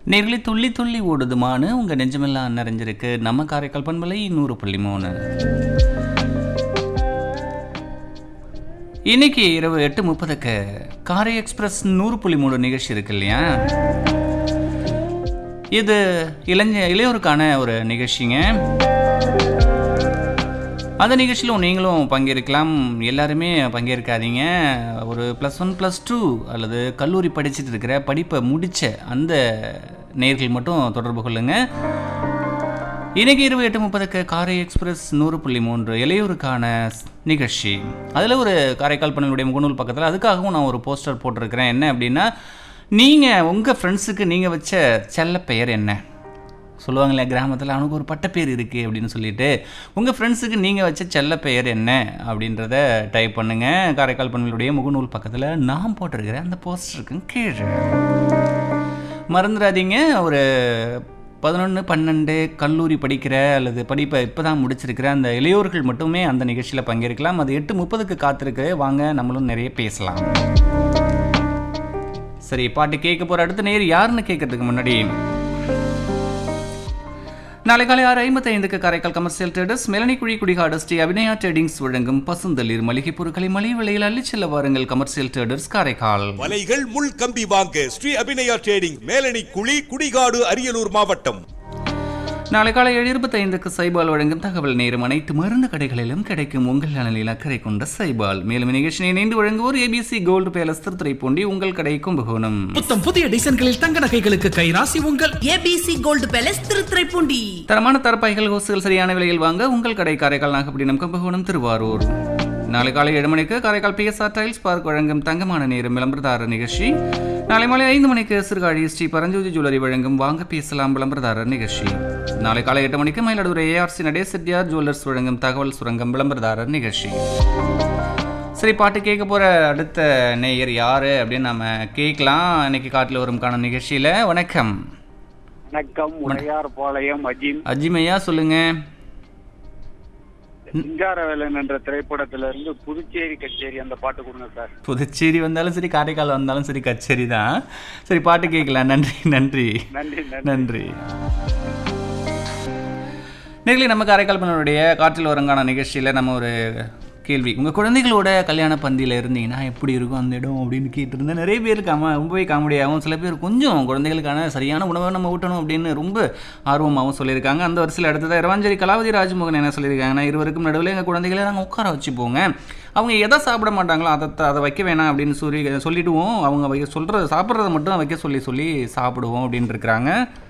நேர்களை துள்ளி துள்ளி ஓடுதுமானு உங்கள் நெஞ்சமெல்லாம் நிறைஞ்சிருக்கு நம்ம காரைக்கால் பண்பலை நூறு புள்ளி மூணு இன்னைக்கு இரவு எட்டு முப்பதுக்கு காரை எக்ஸ்பிரஸ் நூறு புள்ளி மூணு நிகழ்ச்சி இருக்கு இல்லையா இது இளைஞ இளையோருக்கான ஒரு நிகழ்ச்சிங்க அந்த நிகழ்ச்சியிலும் நீங்களும் பங்கேற்கலாம் எல்லாருமே பங்கேற்காதீங்க ஒரு ப்ளஸ் ஒன் ப்ளஸ் டூ அல்லது கல்லூரி படிச்சுட்டு இருக்கிற படிப்பை முடித்த அந்த நேர்கள் மட்டும் தொடர்பு கொள்ளுங்கள் இன்னைக்கு இரவு எட்டு முப்பதுக்கு காரை எக்ஸ்பிரஸ் நூறு புள்ளி மூன்று இளையோருக்கான ஸ்- நிகழ்ச்சி அதில் ஒரு காரைக்கால் பணிகளுடைய முகநூல் பக்கத்தில் அதுக்காகவும் நான் ஒரு போஸ்டர் போட்டிருக்கிறேன் என்ன அப்படின்னா நீங்கள் உங்கள் ஃப்ரெண்ட்ஸுக்கு நீங்கள் வச்ச செல்ல பெயர் என்ன சொல்லுவாங்களே கிராமத்தில் அவனுக்கு ஒரு பட்டப்பேர் இருக்குது அப்படின்னு சொல்லிட்டு உங்கள் ஃப்ரெண்ட்ஸுக்கு நீங்கள் வச்ச செல்ல பெயர் என்ன அப்படின்றத டைப் பண்ணுங்கள் காரைக்கால் பணிகளுடைய முகநூல் பக்கத்தில் நான் போட்டிருக்கிற அந்த போஸ்டருக்கு கீழே மறந்துடாதீங்க ஒரு பதினொன்று பன்னெண்டு கல்லூரி படிக்கிற அல்லது படிப்பை இப்போ தான் முடிச்சிருக்கிற அந்த இளையோர்கள் மட்டுமே அந்த நிகழ்ச்சியில் பங்கேற்கலாம் அது எட்டு முப்பதுக்கு காத்திருக்கு வாங்க நம்மளும் நிறைய பேசலாம் சரி பாட்டு கேட்க போகிற அடுத்த நேர் யாருன்னு கேட்கறதுக்கு முன்னாடி நாளை காலை ஆறு ஐம்பத்தைந்துக்கு காரைக்கால் கமர்ஷியல் ட்ரேடர்ஸ் மெலனி குழி குடிகாடு ஸ்ரீ அபிநயா ட்ரேடிங்ஸ் வழங்கும் பசுந்தளிர் மளிகை பொருட்களை மலிவு விலையில் அள்ளிச் செல்ல வாருங்கள் கமர்ஷியல் ட்ரேடர்ஸ் காரைக்கால் வலைகள் முள் கம்பி வாங்க ஸ்ரீ அபிநயா ட்ரேடிங் மேலணி குழி குடிகாடு அரியலூர் மாவட்டம் நாளை காலை ஏழு இருபத்தைந்துக்கு சைபால் வழங்கும் தகவல் நேரம் அனைத்து மருந்து கடைகளிலும் கிடைக்கும் உங்கள் நலனில் அக்கறை கொண்ட சைபால் மேலும் நிகழ்ச்சியை இணைந்து வழங்குவோர் ஏபிசி கோல்டு பேலஸ் திருத்துறைப்பூண்டி உங்கள் கடை கும்பகோணம் புத்தம் புதிய டிசைன்களில் தங்க நகைகளுக்கு கைராசி உங்கள் ஏபிசி கோல்டு பேலஸ் திருத்துறைப்பூண்டி தரமான தரப்பாய்கள் ஹோஸ்கள் சரியான விலையில் வாங்க உங்கள் கடை காரைக்கால் நாகப்பட்டினம் கும்பகோணம் திருவாரூர் நாளை காலை ஏழு மணிக்கு காரைக்கால் பிஎஸ்ஆர் டைல்ஸ் பார்க் வழங்கும் தங்கமான நேரம் விளம்பரதாரர் நிகழ்ச்சி நாளை மாலை ஐந்து மணிக்கு சிறுகாழி ஸ்ரீ பரஞ்சோதி ஜுவல்லரி வழங்கும் வாங்க பேசலாம் விளம்பரதாரர் நிகழ்ச்சி நாளை காலை எட்டு மணிக்கு மயிலாடுதுறை ஏஆர்சி நடே செட்டியார் ஜுவல்லர்ஸ் வழங்கும் தகவல் சுரங்கம் விளம்பரதாரர் நிகழ்ச்சி சரி பாட்டு கேட்க போகிற அடுத்த நேயர் யார் அப்படின்னு நம்ம கேட்கலாம் இன்னைக்கு காட்டில் வரும்கான நிகழ்ச்சியில் வணக்கம் வணக்கம் உடையார் பாளையம் அஜிம் அஜிமையா சொல்லுங்கள் சிங்காரவேலன் என்ற திரைப்படத்துல இருந்து புதுச்சேரி கச்சேரி அந்த பாட்டு கொடுங்க சார் புதுச்சேரி வந்தாலும் சரி காரைக்கால் வந்தாலும் சரி கச்சேரி தான் சரி பாட்டு கேட்கலாம் நன்றி நன்றி நன்றி நன்றி நன்றி நேர்களை நம்ம காரைக்கால் பண்ணனுடைய காற்றில் வரங்கான நிகழ்ச்சியில் நம்ம ஒரு கேள்வி உங்கள் குழந்தைகளோட கல்யாண பந்தியில் இருந்தீங்கன்னா எப்படி இருக்கும் அந்த இடம் அப்படின்னு கேட்டிருந்தேன் நிறைய பேருக்கு ஆமா ரொம்பவே காமெடியாகவும் சில பேர் கொஞ்சம் குழந்தைகளுக்கான சரியான உணவை நம்ம ஊட்டணும் அப்படின்னு ரொம்ப ஆர்வமாகவும் சொல்லியிருக்காங்க அந்த வரிசையில் அடுத்ததாக இரவாஞ்சேரி கலாவதி ராஜ்மோகன் என்ன சொல்லியிருக்காங்கன்னா இருவருக்கும் நடுவில் எங்கள் குழந்தைகளை நாங்கள் உட்கார வச்சுப்போங்க அவங்க எதை சாப்பிட மாட்டாங்களோ அதை அதை வைக்க வேணாம் அப்படின்னு சொல்லி சொல்லிடுவோம் அவங்க வைக்க சொல்கிறத சாப்பிட்றத மட்டும் வைக்க சொல்லி சொல்லி சாப்பிடுவோம் அப்படின்னு இருக்கிறாங்க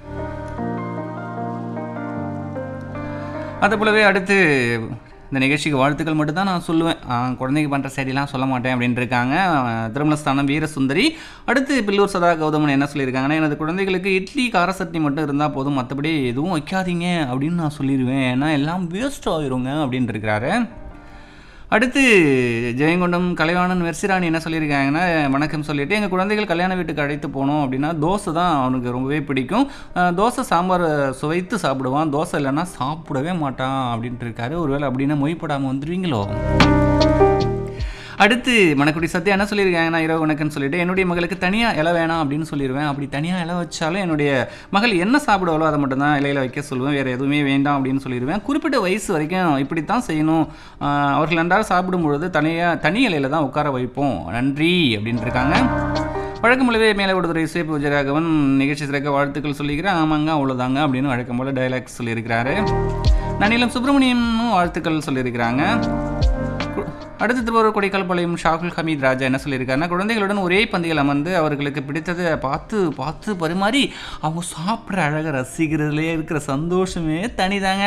அது போலவே அடுத்து இந்த நிகழ்ச்சிக்கு வாழ்த்துக்கள் மட்டும் தான் நான் சொல்லுவேன் ஆ, குழந்தைங்க பண்ணுற சரிலாம் சொல்ல மாட்டேன் அப்படின்னு இருக்காங்க திருமணஸ்தானம் வீரசுந்தரி அடுத்து பில்லூர் சதா கௌதமன் என்ன சொல்லியிருக்காங்கன்னா எனது குழந்தைகளுக்கு இட்லி கார சட்னி மட்டும் இருந்தால் போதும் மற்றபடி எதுவும் வைக்காதீங்க அப்படின்னு நான் சொல்லிடுவேன் ஏன்னா எல்லாம் வேஸ்ட் ஆயிருங்க அப்படின்னு இருக்கிறாரு அடுத்து ஜெயங்கொண்டம் கலைவாணன் மெர்சிராணி என்ன சொல்லியிருக்காங்கன்னா வணக்கம் சொல்லிட்டு எங்கள் குழந்தைகள் கல்யாண வீட்டுக்கு அழைத்து போனோம் அப்படின்னா தோசை தான் அவனுக்கு ரொம்பவே பிடிக்கும் அஹ், தோசை சாம்பார் சுவைத்து சாப்பிடுவான் தோசை இல்லைன்னா சாப்பிடவே மாட்டான் அப்படின்ட்டு இருக்காரு ஒருவேளை அப்படின்னா மொய்ப்படாமல் வந்துடுவீங்களோ அடுத்து மணக்குடி சத்யா என்ன சொல்லியிருக்காங்க நான் இரவு வணக்கம்னு சொல்லிட்டு என்னுடைய மகளுக்கு தனியாக இலை வேணாம் அப்படின்னு சொல்லிடுவேன் அப்படி தனியாக இலை வச்சாலும் என்னுடைய மகள் என்ன சாப்பிடுவாளோ அதை மட்டும் தான் இலையில வைக்க சொல்லுவேன் வேறு எதுவுமே வேண்டாம் அப்படின்னு சொல்லிடுவேன் குறிப்பிட்ட வயசு வரைக்கும் இப்படித்தான் செய்யணும் ஆஹ் அவர்கள் அன்றாட சாப்பிடும் பொழுது தனியாக தனி இலையில தான் உட்கார வைப்போம் நன்றி அப்படின்னு இருக்காங்க வழக்கமுள்ளவே மேலே விடுதுறை சேப்பு விஜயராகவன் நிகழ்ச்சி சிறக்க வாழ்த்துக்கள் சொல்லிக்கிறேன் ஆமாங்க அவ்வளோதாங்க அப்படின்னு வழக்கம் போல் டைலாக் சொல்லியிருக்கிறாரு நனிலம் சுப்பிரமணியனும் வாழ்த்துக்கள் சொல்லியிருக்கிறாங்க கு- அடுத்து திருவாரூர் கொடைக்கால் பாளையம் ஷாகுல் ஹமீத் ராஜா என்ன சொல்லியிருக்காருன்னா குழந்தைகளுடன் ஒரே பந்தியில் அமர்ந்து அவர்களுக்கு பிடித்ததை பார்த்து பார்த்து பரிமாறி அவங்க சாப்பிட்ற அழகை ரசிக்கிறதுலே இருக்கிற சந்தோஷமே தனிதாங்க